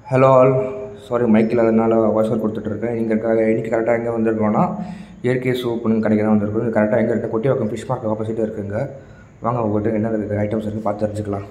Hello all sorry mic இல்லாதனால voice over கொடுத்துட்ருக்கேன் இங்கே இருக்க இன்றைக்கி கரெக்டாக எங்கே வந்திருக்கோன்னா இயற்கை சூப்புன்னு கடைக்கு தான் வந்திருக்கோம் இது கரெக்டாக எங்கே இருக்குது கொட்டிவாக்கம் ஃபிஷ் மார்க்கெட் ஆப்போசிட்டே இருக்குங்க வாங்க உங்கள்கிட்ட என்ன இருக்குது ஐட்டம்ஸ் இருக்குது பார்த்து தெரிஞ்சுக்கலாம்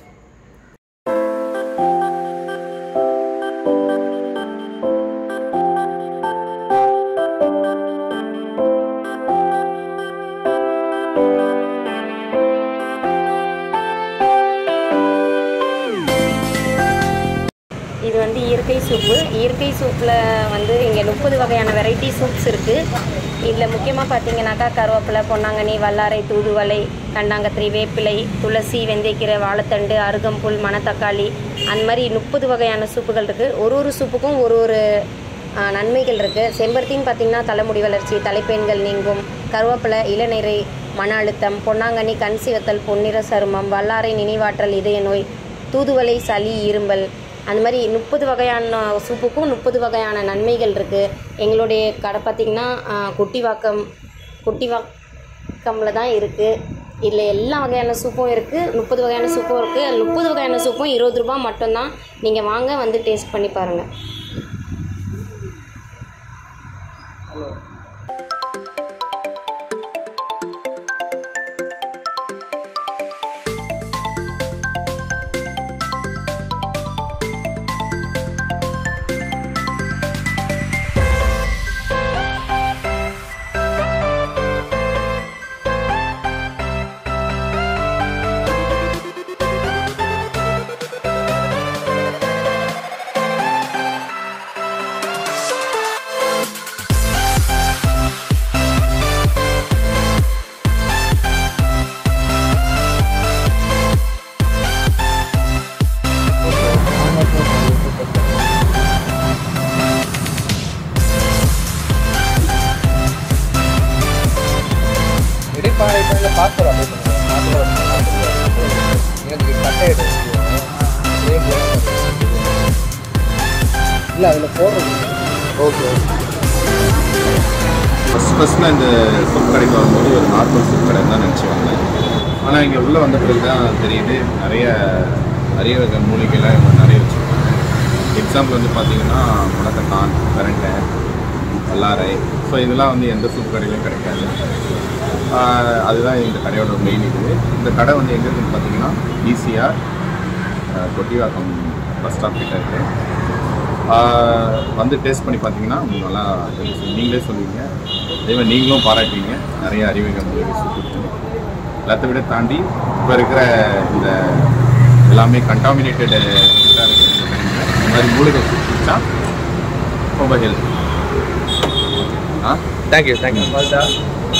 இது வந்து இயற்கை சூப்பு இயற்கை சூப்பில் வந்து இங்கே முப்பது வகையான வெரைட்டி சூப்ஸ் இருக்குது இதில் முக்கியமாக பார்த்தீங்கன்னாக்கா கருவேப்பிலை பொன்னாங்கண்ணி வல்லாரை தூதுவளை கண்டாங்கத்திரி வேப்பிலை துளசி வெந்தயக்கீரை வாழைத்தண்டு அருகம்புல் மணத்தக்காளி அந்த மாதிரி முப்பது வகையான சூப்புகள் இருக்குது ஒரு ஒரு சூப்புக்கும் ஒரு ஒரு ஆ, நன்மைகள் இருக்குது செம்பருத்தின்னு பார்த்தீங்கன்னா தலைமுடி வளர்ச்சி தலைப்பெண்கள் நீங்கும் கருவேப்பிலை இளநீரை மன அழுத்தம் பொன்னாங்கண்ணி கண் சிவத்தல் பொன்னிற சருமம் வல்லாரை நினைவாற்றல் இதய நோய் தூதுவளை சளி இரும்பல் அந்த மாதிரி முப்பது வகையான சூப்புக்கும் முப்பது வகையான நன்மைகள் இருக்குது எங்களுடைய கடை பார்த்திங்கன்னா குட்டிவாக்கம் குட்டிவாக்கமில் தான் இருக்குது இதில் எல்லா வகையான சூப்பும் இருக்குது முப்பது வகையான சூப்பும் இருக்குது முப்பது வகையான சூப்பும் இருபது ரூபாய் மட்டும்தான் நீங்கள் வாங்க வந்து டேஸ்ட் பண்ணி பாருங்கள் இடைப்பாறை பார்த்து எனக்கு கட்டை இல்லை அதில் போடுறது ஓகே ஃபஸ்ட் ஃபஸ்ட் நான் இந்த சூப் கடைக்கு வரும்போது ஒரு நார்மல் சூப் கடை தான் நினச்சி வந்தேன் ஆனால் இங்கே உள்ளே வந்த பிறகு தான் தெரியுது நிறைய நிறைய வகை மூலிகைலாம் இவங்க நிறைய வச்சுருக்காங்க எக்ஸாம்பிள் வந்து பார்த்தீங்கன்னா முடக்கத்தான் கரண்டை வல்லாரை ஸோ இதெல்லாம் வந்து எந்த சூப் கடையிலும் கிடைக்காது ஆஹ் அதுதான் இந்த கடையோட மெயின் இது இந்த கடை வந்து எங்கே இருக்குன்னு பார்த்தீங்கன்னா ஈசிஆர் கொட்டிவாக்கம் பஸ் ஸ்டாப் கிட்ட இருக்குது ஆஹ் வந்து டேஸ்ட் பண்ணி பார்த்தீங்கன்னா உங்களுக்கு நல்லா தெரியும். நீங்களே சொல்லுவீங்க அதே மாதிரி நீங்களும் பாராட்டுவீங்க நிறைய அறிவுகள் மூலிகை சுற்றி எல்லாத்த விட தாண்டி இப்போ இருக்கிற இந்த எல்லாமே கண்டாமினேட்டட் இந்த மாதிரி மூலிகை சுற்றிச்சா ரொம்ப ஹெல்ப் ஆ தேங்க்யூ தேங்க்யூ